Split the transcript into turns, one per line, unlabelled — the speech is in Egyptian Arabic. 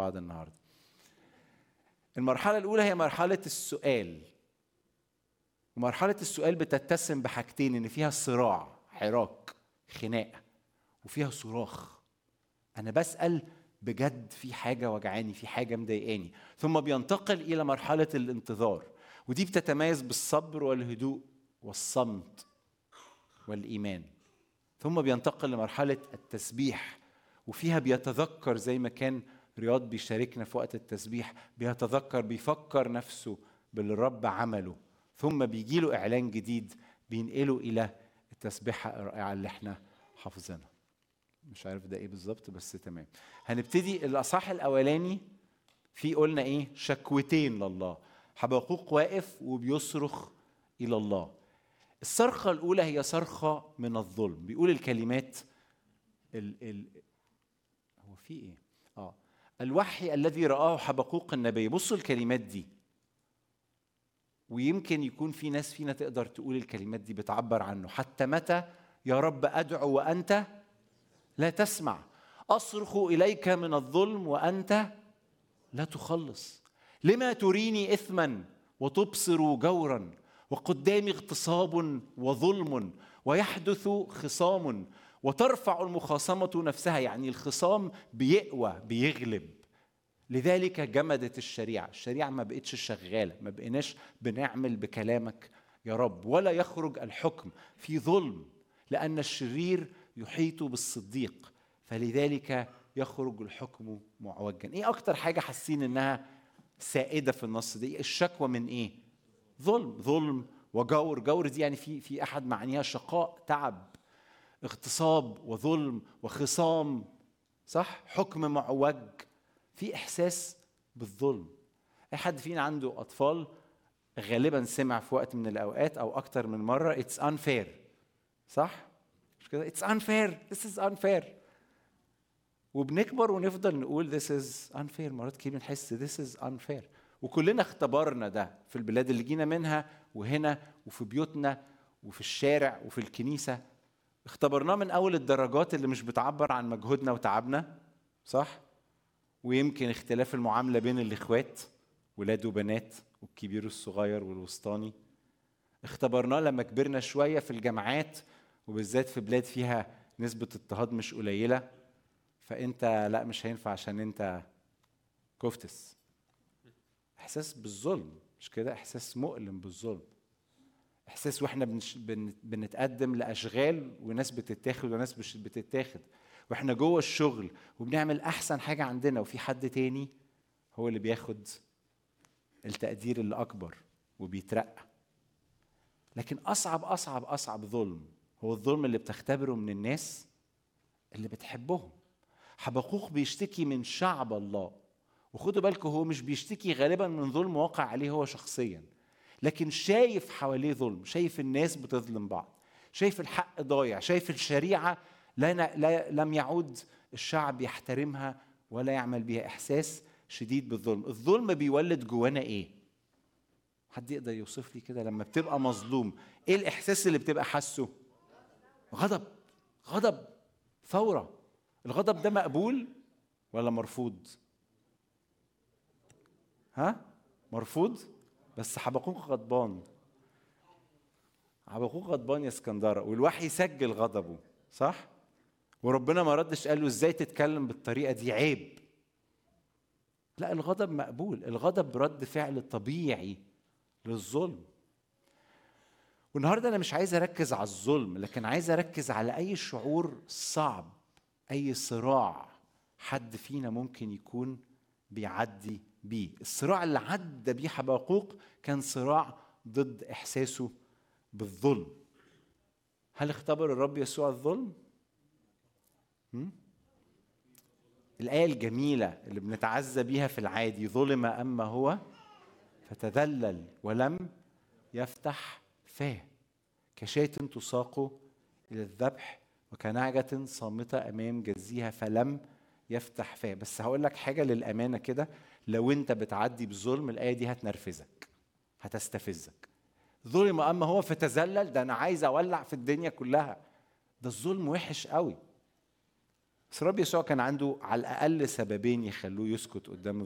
بعض النهارده المرحله الاولى هي مرحله السؤال ومرحله السؤال بتتسم بحاجتين ان فيها صراع حراك خناقه وفيها صراخ انا بسال بجد في حاجه وجعاني في حاجه مضايقاني ثم بينتقل الى مرحله الانتظار ودي بتتميز بالصبر والهدوء والصمت والايمان ثم بينتقل لمرحله التسبيح وفيها بيتذكر زي ما كان رياض بيشاركنا في وقت التسبيح بيتذكر بيفكر نفسه باللي الرب عمله ثم بيجي له اعلان جديد بينقله الى التسبيحه الرائعه اللي احنا حافظينها مش عارف ده ايه بالظبط بس تمام هنبتدي الاصح الاولاني في قلنا ايه شكوتين لله حبقوق واقف وبيصرخ الى الله الصرخه الاولى هي صرخه من الظلم بيقول الكلمات ال ال هو في ايه اه الوحي الذي رآه حبقوق النبي بصوا الكلمات دي ويمكن يكون في ناس فينا تقدر تقول الكلمات دي بتعبر عنه حتى متى يا رب أدعو وأنت لا تسمع أصرخ إليك من الظلم وأنت لا تخلص لما تريني إثما وتبصر جورا وقدامي اغتصاب وظلم ويحدث خصام وترفع المخاصمة نفسها يعني الخصام بيقوى بيغلب لذلك جمدت الشريعة الشريعة ما بقتش شغالة ما بقيناش بنعمل بكلامك يا رب ولا يخرج الحكم في ظلم لأن الشرير يحيط بالصديق فلذلك يخرج الحكم معوجا ايه اكتر حاجة حاسين انها سائدة في النص دي الشكوى من ايه ظلم ظلم وجور جور دي يعني في في احد معانيها شقاء تعب اغتصاب وظلم وخصام صح حكم معوج في احساس بالظلم اي حد فينا عنده اطفال غالبا سمع في وقت من الاوقات او اكتر من مره اتس unfair صح مش كده اتس unfair this is unfair وبنكبر ونفضل نقول this is unfair مرات كتير بنحس this is unfair وكلنا اختبرنا ده في البلاد اللي جينا منها وهنا وفي بيوتنا وفي الشارع وفي الكنيسه اختبرناه من اول الدرجات اللي مش بتعبر عن مجهودنا وتعبنا صح ويمكن اختلاف المعامله بين الاخوات ولاد وبنات والكبير والصغير والوسطاني اختبرناه لما كبرنا شويه في الجامعات وبالذات في بلاد فيها نسبه اضطهاد مش قليله فانت لا مش هينفع عشان انت كفتس احساس بالظلم مش كده احساس مؤلم بالظلم احساس واحنا بنش... بن... بنتقدم لاشغال وناس بتتاخد وناس مش بتتاخد واحنا جوه الشغل وبنعمل احسن حاجه عندنا وفي حد تاني هو اللي بياخد التقدير اللي اكبر وبيترقى لكن اصعب اصعب اصعب ظلم هو الظلم اللي بتختبره من الناس اللي بتحبهم حبقوق بيشتكي من شعب الله وخدوا بالكم هو مش بيشتكي غالبا من ظلم واقع عليه هو شخصيا لكن شايف حواليه ظلم شايف الناس بتظلم بعض شايف الحق ضايع شايف الشريعة لا, لا لم يعود الشعب يحترمها ولا يعمل بها إحساس شديد بالظلم الظلم بيولد جوانا إيه حد يقدر يوصف لي كده لما بتبقى مظلوم ايه الاحساس اللي بتبقى حاسه غضب غضب ثوره الغضب ده مقبول ولا مرفوض ها مرفوض بس حبقوق غضبان حبقوق غضبان يا اسكندره والوحي سجل غضبه صح وربنا ما ردش قال له ازاي تتكلم بالطريقه دي عيب لا الغضب مقبول الغضب رد فعل طبيعي للظلم والنهارده انا مش عايز اركز على الظلم لكن عايز اركز على اي شعور صعب اي صراع حد فينا ممكن يكون بيعدي بيه الصراع اللي عدى بيه حبقوق كان صراع ضد احساسه بالظلم هل اختبر الرب يسوع الظلم هم؟ الآية الجميلة اللي بنتعزى بيها في العادي ظلم أما هو فتذلل ولم يفتح فاه كشاة تساق إلى الذبح وكنعجة صامتة أمام جزيها فلم يفتح فاه بس هقول لك حاجة للأمانة كده لو أنت بتعدي بظلم الآية دي هتنرفزك هتستفزك ظلم أما هو فتذلل ده أنا عايز أولع في الدنيا كلها ده الظلم وحش قوي بس الرب يسوع كان عنده على الاقل سببين يخلوه يسكت قدام